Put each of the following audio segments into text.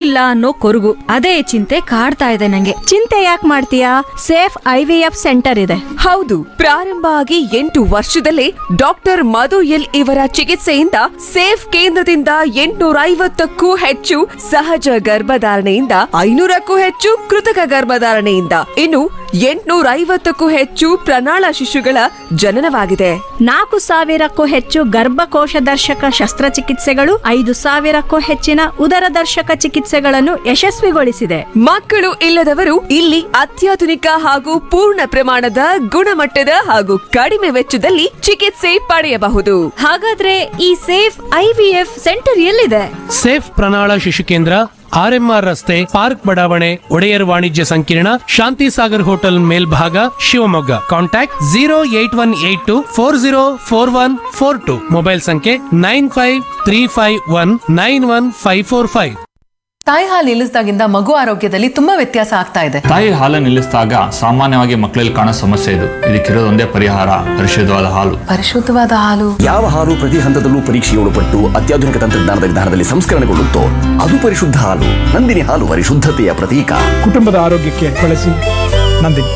ಇಲ್ಲ ಅನ್ನೋ ಕೊರಗು ಅದೇ ಚಿಂತೆ ಕಾಡ್ತಾ ಇದೆ ನಂಗೆ ಚಿಂತೆ ಯಾಕೆ ಮಾಡ್ತೀಯಾ safe I V F centre ಇದೆ ಹೌದು ಪ್ರಾರಂಭ ಆಗಿ ಎಂಟು ವರ್ಷದಲ್ಲೇ ಡಾಕ್ಟರ್ ಮಧು ಎಲ್ ಇವರ ಚಿಕಿತ್ಸೆಯಿಂದ ಸೇಫ್ ಕೇಂದ್ರದಿಂದ ಎಂಟುನೂರ ಐವತ್ತಕ್ಕೂ ಹೆಚ್ಚು ಸಹಜ ಗರ್ಭಧಾರಣೆಯಿಂದ ಐನೂರಕ್ಕೂ ಹೆಚ್ಚು ಕೃತಕ ಗರ್ಭಧಾರಣೆಯಿಂದ ಇನ್ನು ಎಂಟುನೂರ ಐವತ್ತಕ್ಕೂ ಹೆಚ್ಚು ಪ್ರಣಾಳ ಶಿಶುಗಳ ಜನನವಾಗಿದೆ ನಾಲ್ಕು ಸಾವಿರಕ್ಕೂ ಹೆಚ್ಚು ಗರ್ಭಕೋಶ ದರ್ಶಕ ಶಸ್ತ್ರಚಿಕಿತ್ಸೆಗಳು ಐದು ಸಾವಿರಕ್ಕೂ ಹೆಚ್ಚಿನ ಉದರ ದರ್ಶಕ ಚಿಕಿತ್ಸೆಗಳನ್ನು ಯಶಸ್ವಿಗೊಳಿಸಿದೆ ಮಕ್ಕಳು ಇಲ್ಲದವರು ಇಲ್ಲಿ ಅತ್ಯಾಧುನಿಕ ಹಾಗೂ ಪೂರ್ಣ ಪ್ರಮಾಣದ ಗುಣಮಟ್ಟದ ಹಾಗೂ ಕಡಿಮೆ ವೆಚ್ಚದಲ್ಲಿ ಚಿಕಿತ್ಸೆ ಪಡೆಯಬಹುದು ಹಾಗಾದ್ರೆ ಈ safe I V F centre ಎಲ್ಲಿದೆ ಸೇಫ್ ಪ್ರಣಾಳ ಶಿಶು ಕೇಂದ್ರ ಆರ್ಎಂಆರ್ ರಸ್ತೆ ಪಾರ್ಕ್ ಬಡಾವಣೆ ಒಡೆಯರ್ ವಾಣಿಜ್ಯ ಸಂಕೀರ್ಣ ಶಾಂತಿ ಸಾಗರ್ ಹೋಟೆಲ್ ಮೇಲ್ಭಾಗ Shivamogga contact zero eight one eight two four zero four one four two mobile ಸಂಖ್ಯೆ nine five three five one nine one five four five ತಾಯಿ ಹಾಲು ನಿಲ್ಲಿಸಿದಾಗಿಂದ ಮಗು ಆರೋಗ್ಯದಲ್ಲಿ ತುಂಬಾ ವ್ಯತ್ಯಾಸ ಆಗ್ತಾ ಇದೆ ತಾಯಿ ಹಾಲನ್ನು ನಿಲ್ಲಿಸಿದಾಗ ಸಾಮಾನ್ಯವಾಗಿ ಮಕ್ಕಳಲ್ಲಿ ಕಾಣೋ ಸಮಸ್ಯೆ ಇದು ಇದಕ್ಕಿರೋದೊಂದೇ ಪರಿಹಾರ ಪರಿಶುದ್ಧವಾದ ಹಾಲು ಪರಿಶುದ್ಧವಾದ ಹಾಲು ಯಾವ ಹಾಲು ಪ್ರತಿ ಹಂತದಲ್ಲೂ ಪರೀಕ್ಷೆಗೆ ಒಳಪಟ್ಟು ಅತ್ಯಾಧುನಿಕ ತಂತ್ರಜ್ಞಾನದ ವಿಧಾನದಲ್ಲಿ ಸಂಸ್ಕರಣೆಗೊಳ್ಳುತ್ತೋ ಅದು ಪರಿಶುದ್ಧ ಹಾಲು ನಂದಿನಿ ಹಾಲು ಪರಿಶುದ್ಧತೆಯ ಪ್ರತೀಕ ಕುಟುಂಬದ ಆರೋಗ್ಯಕ್ಕೆ ಬಳಸಿ ನಂದಿನಿ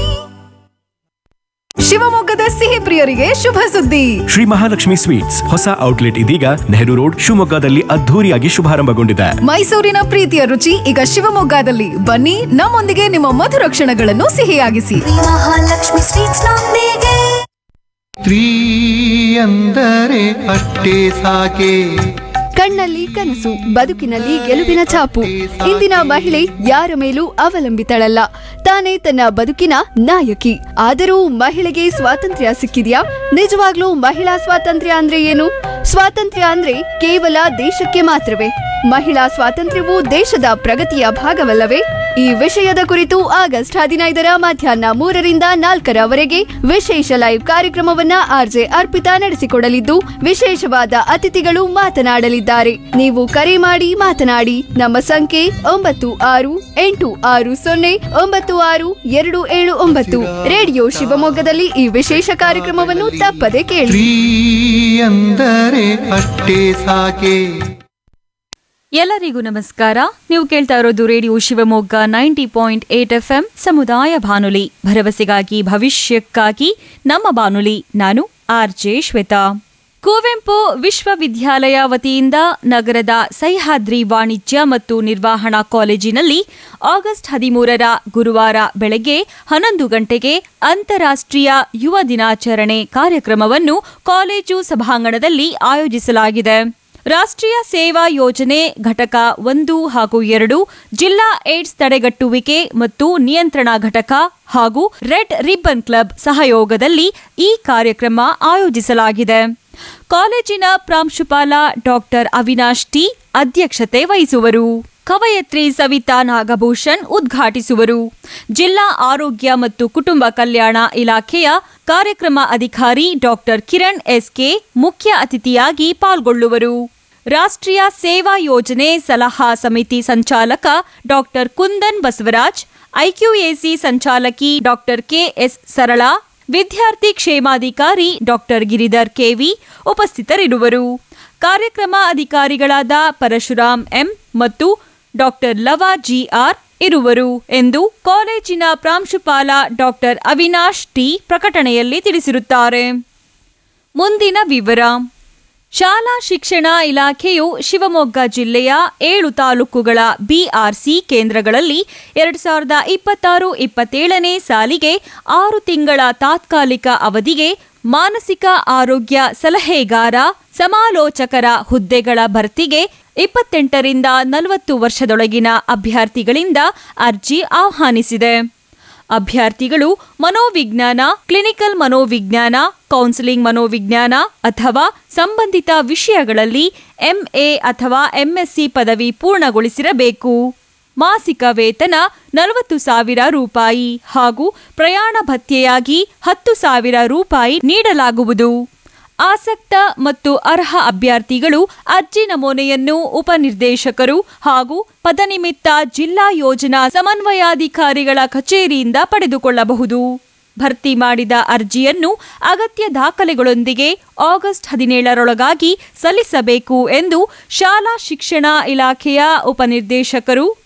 ಶಿವಮೊಗ್ಗದ ಸಿಹಿ ಪ್ರಿಯರಿಗೆ ಶುಭ ಸುದ್ದಿ ಶ್ರೀ ಮಹಾಲಕ್ಷ್ಮಿ ಸ್ವೀಟ್ಸ್ ಹೊಸ ಔಟ್ಲೆಟ್ ಇದೀಗ ನೆಹರು ರೋಡ್ ಶಿವಮೊಗ್ಗದಲ್ಲಿ ಅದ್ಧೂರಿಯಾಗಿ ಶುಭಾರಂಭಗೊಂಡಿದೆ ಮೈಸೂರಿನ ಪ್ರೀತಿಯ ರುಚಿ ಈಗ ಶಿವಮೊಗ್ಗದಲ್ಲಿ ಬನ್ನಿ ನಮ್ಮೊಂದಿಗೆ ನಿಮ್ಮ ಮಧುರ ಕ್ಷಣಗಳನ್ನು ಸಿಹಿಯಾಗಿಸಿ ಮಹಾಲಕ್ಷ್ಮಿ ಸ್ವೀಟ್ಸ್ ನೊಂದಿಗೆ ಸ್ತ್ರೀ ಅಂದರೆ ಅಷ್ಟೇ ಸಾಕೆ ಕಣ್ಣಲ್ಲಿ ಕನಸು ಬದುಕಿನಲ್ಲಿ ಗೆಲುವಿನ ಛಾಪು ಇಂದಿನ ಮಹಿಳೆ ಯಾರ ಮೇಲೂ ಅವಲಂಬಿತಳಲ್ಲ ತಾನೇ ತನ್ನ ಬದುಕಿನ ನಾಯಕಿ ಆದರೂ ಮಹಿಳೆಗೆ ಸ್ವಾತಂತ್ರ್ಯ ಸಿಕ್ಕಿದ್ಯಾ ನಿಜವಾಗ್ಲೂ ಮಹಿಳಾ ಸ್ವಾತಂತ್ರ್ಯ ಅಂದ್ರೆ ಏನು ಸ್ವಾತಂತ್ರ್ಯ ಅಂದ್ರೆ ಕೇವಲ ದೇಶಕ್ಕೆ ಮಾತ್ರವೇ ಮಹಿಳಾ ಸ್ವಾತಂತ್ರ್ಯವು ದೇಶದ ಪ್ರಗತಿಯ ಭಾಗವಲ್ಲವೇ ಈ ವಿಷಯದ ಕುರಿತು ಆಗಸ್ಟ್ ಹದಿನೈದರ ಮಧ್ಯಾಹ್ನ ಮೂರರಿಂದ ನಾಲ್ಕರವರೆಗೆ ವಿಶೇಷ ಲೈವ್ ಕಾರ್ಯಕ್ರಮವನ್ನ ಆರ್ಜೆ ಅರ್ಪಿತಾ ನಡೆಸಿಕೊಡಲಿದ್ದು ವಿಶೇಷವಾದ ಅತಿಥಿಗಳು ಮಾತನಾಡಲಿದ್ದಾರೆ ನೀವು ಕರೆ ಮಾಡಿ ಮಾತನಾಡಿ ನಮ್ಮ ಸಂಖ್ಯೆ ಒಂಬತ್ತು ಆರು ಎಂಟು ಆರು ಸೊನ್ನೆ ಒಂಬತ್ತು ಆರು ಎರಡು ಏಳು ಒಂಬತ್ತು ರೇಡಿಯೋ ಶಿವಮೊಗ್ಗದಲ್ಲಿ ಈ ವಿಶೇಷ ಕಾರ್ಯಕ್ರಮವನ್ನು ತಪ್ಪದೆ ಕೇಳಿ ಸ್ತ್ರೀ ಅಂದರೆ ಅಷ್ಟೇ ಸಾಕೆ ಎಲ್ಲರಿಗೂ ನಮಸ್ಕಾರ ನೀವು ಕೇಳ್ತಾ ಇರೋದು radio Shivamogga ninety point eight F M ಸಮುದಾಯ ಬಾನುಲಿ ಭರವಸೆಗಾಗಿ ಭವಿಷ್ಯಕ್ಕಾಗಿ ನಮ್ಮ ಬಾನುಲಿ ನಾನು ಆರ್ ಜೆ ಶ್ವೇತಾ ಕುವೆಂಪು ವಿಶ್ವವಿದ್ಯಾಲಯ ವತಿಯಿಂದ ನಗರದ ಸಹ್ಯಾದ್ರಿ ವಾಣಿಜ್ಯ ಮತ್ತು ನಿರ್ವಹಣಾ ಕಾಲೇಜಿನಲ್ಲಿ ಆಗಸ್ಟ್ ಹದಿಮೂರರ ಗುರುವಾರ ಬೆಳಗ್ಗೆ ಹನ್ನೊಂದು ಗಂಟೆಗೆ ಅಂತಾರಾಷ್ಟ್ರೀಯ ಯುವ ದಿನಾಚರಣೆ ಕಾರ್ಯಕ್ರಮವನ್ನು ಕಾಲೇಜು ಸಭಾಂಗಣದಲ್ಲಿ ಆಯೋಜಿಸಲಾಗಿದೆ ರಾಷ್ಟ್ರೀಯ ಸೇವಾ ಯೋಜನೆ ಘಟಕ ಒಂದು ಹಾಗೂ ಎರಡು ಜಿಲ್ಲಾ ಏಡ್ಸ್ ತಡೆಗಟ್ಟುವಿಕೆ ಮತ್ತು ನಿಯಂತ್ರಣ ಘಟಕ ಹಾಗೂ ರೆಡ್ ರಿಬ್ಬನ್ ಕ್ಲಬ್ ಸಹಯೋಗದಲ್ಲಿ ಈ ಕಾರ್ಯಕ್ರಮ ಆಯೋಜಿಸಲಾಗಿದೆ ಕಾಲೇಜಿನ ಪ್ರಾಂಶುಪಾಲ ಡಾಕ್ಟರ್ ಅವಿನಾಶ್ ಟಿ ಅಧ್ಯಕ್ಷತೆ ವಹಿಸುವರು ಕವಯತ್ರಿ ಸವಿತಾ ನಾಗಭೂಷಣ್ ಉದ್ಘಾಟಿಸುವರು ಜಿಲ್ಲಾ ಆರೋಗ್ಯ ಮತ್ತು ಕುಟುಂಬ ಕಲ್ಯಾಣ ಇಲಾಖೆಯ ಕಾರ್ಯಕ್ರಮ ಅಧಿಕಾರಿ ಡಾಕ್ಟರ್ ಕಿರಣ್ ಎಸ್ಕೆ ಮುಖ್ಯ ಅತಿಥಿಯಾಗಿ ಪಾಲ್ಗೊಳ್ಳುವರು ರಾಷ್ಟ್ರೀಯ ಸೇವಾ ಯೋಜನೆ ಸಲಹಾ ಸಮಿತಿ ಸಂಚಾಲಕ ಡಾಕ್ಟರ್ ಕುಂದನ್ ಬಸವರಾಜ್ ಐಕ್ಯೂಎಸಿ ಸಂಚಾಲಕಿ ಡಾಕ್ಟರ್ ಕೆಎಸ್ ಸರಳಾ ವಿದ್ಯಾರ್ಥಿ ಕ್ಷೇಮಾಧಿಕಾರಿ ಡಾಕ್ಟರ್ ಗಿರಿಧರ್ ಕೆವಿ ಉಪಸ್ಥಿತರಿರುವರು ಕಾರ್ಯಕ್ರಮ ಅಧಿಕಾರಿಗಳಾದ ಪರಶುರಾಮ್ ಎಂ ಮತ್ತು ಡಾಕ್ಟರ್ ಲವ ಜಿಆರ್ ಇರುವರು ಎಂದು ಕಾಲೇಜಿನ ಪ್ರಾಂಶುಪಾಲ ಡಾಕ್ಟರ್ ಅವಿನಾಶ್ ಟಿ ಪ್ರಕಟಣೆಯಲ್ಲಿ ತಿಳಿಸಿರುತ್ತಾರೆ ಮುಂದಿನ ವಿವರ ಶಾಲಾ ಶಿಕ್ಷಣ ಇಲಾಖೆಯು ಶಿವಮೊಗ್ಗ ಜಿಲ್ಲೆಯ ಏಳು ತಾಲೂಕುಗಳ ಬಿಆರ್ಸಿ ಕೇಂದ್ರಗಳಲ್ಲಿ ಎರಡು ಸಾವಿರದ ಇಪ್ಪತ್ತಾರು ಇಪ್ಪತ್ತೇಳನೇ ಸಾಲಿಗೆ ಆರು ತಿಂಗಳ ತಾತ್ಕಾಲಿಕ ಅವಧಿಗೆ ಮಾನಸಿಕ ಆರೋಗ್ಯ ಸಲಹೆಗಾರ ಸಮಾಲೋಚಕರ ಹುದ್ದೆಗಳ ಭರ್ತಿಗೆ ಇಪ್ಪತ್ತೆಂಟರಿಂದ ನಲವತ್ತು ವರ್ಷದೊಳಗಿನ ಅಭ್ಯರ್ಥಿಗಳಿಂದ ಅರ್ಜಿ ಆಹ್ವಾನಿಸಿದೆ ಅಭ್ಯರ್ಥಿಗಳು ಮನೋವಿಜ್ಞಾನ ಕ್ಲಿನಿಕಲ್ ಮನೋವಿಜ್ಞಾನ ಕೌನ್ಸಿಲಿಂಗ್ ಮನೋವಿಜ್ಞಾನ ಅಥವಾ ಸಂಬಂಧಿತ ವಿಷಯಗಳಲ್ಲಿ ಎಂಎ ಅಥವಾ ಎಂಎಸ್ಸಿ ಪದವಿ ಪೂರ್ಣಗೊಳಿಸಿರಬೇಕು ಮಾಸಿಕ ವೇತನ ನಲವತ್ತು ಸಾವಿರ ರೂಪಾಯಿ ಹಾಗೂ ಪ್ರಯಾಣ ಭತ್ಯೆಯಾಗಿ ಹತ್ತು ಸಾವಿರ ರೂಪಾಯಿ ನೀಡಲಾಗುವುದು ಆಸಕ್ತ ಮತ್ತು ಅರ್ಹ ಅಭ್ಯರ್ಥಿಗಳು ಅರ್ಜಿ ನಮೂನೆಯನ್ನು ಉಪನಿರ್ದೇಶಕರು ಹಾಗೂ ಪದನಿಮಿತ್ತ ಜಿಲ್ಲಾ ಯೋಜನಾ ಸಮನ್ವಯಾಧಿಕಾರಿಗಳ ಕಚೇರಿಯಿಂದ ಪಡೆದುಕೊಳ್ಳಬಹುದು ಭರ್ತಿ ಮಾಡಿದ ಅರ್ಜಿಯನ್ನು ಅಗತ್ಯ ದಾಖಲೆಗಳೊಂದಿಗೆ ಆಗಸ್ಟ್ ಹದಿನೇಳರೊಳಗಾಗಿ ಸಲ್ಲಿಸಬೇಕು ಎಂದು ಶಾಲಾ ಶಿಕ್ಷಣ ಇಲಾಖೆಯ ಉಪನಿರ್ದೇಶಕರು